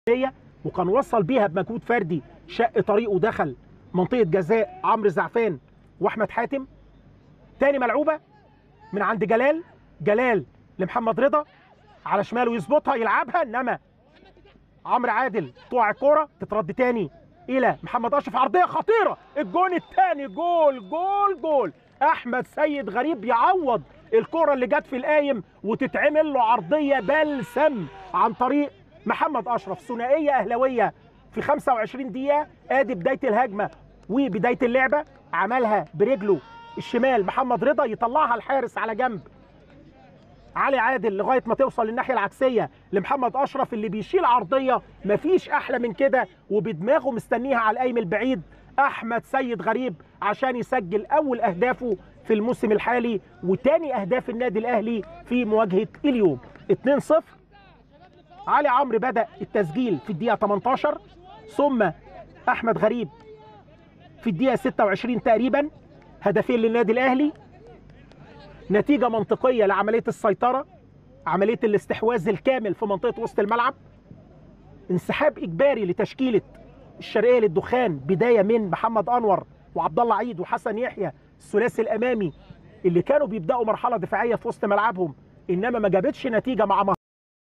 وكان وصل بيها بمجهود فردي شق طريقه ودخل منطقه جزاء عمرو زعفان واحمد حاتم تاني ملعوبه من عند جلال جلال لمحمد رضا على شماله يظبطها يلعبها انما عمرو عادل تقع الكوره تترد تاني الى محمد اشرف عرضيه خطيره الجون الثاني جول جول جول احمد سيد غريب يعوض الكره اللي جت في القايم وتتعمل له عرضيه بلسم عن طريق محمد اشرف ثنائيه اهلاويه في 25 دقيقه ادي بدايه الهجمه وبدايه اللعبه عملها برجله الشمال محمد رضا يطلعها الحارس على جنب علي عادل لغايه ما توصل للناحيه العكسيه لمحمد اشرف اللي بيشيل عرضيه مفيش احلى من كده وبدماغه مستنيها على القايم البعيد احمد سيد غريب عشان يسجل اول اهدافه في الموسم الحالي وتاني اهداف النادي الاهلي في مواجهه اليوم 2-0 علي عمرو بدا التسجيل في الدقيقه 18 ثم احمد غريب في الدقيقه 26 تقريبا هدفين للنادي الاهلي نتيجه منطقيه لعمليه السيطره عمليه الاستحواذ الكامل في منطقه وسط الملعب انسحاب اجباري لتشكيله الشرقيه للدخان بدايه من محمد انور وعبد الله عيد وحسن يحيى الثلاثي الامامي اللي كانوا بيبداوا مرحله دفاعيه في وسط ملعبهم انما ما جابتش نتيجه مع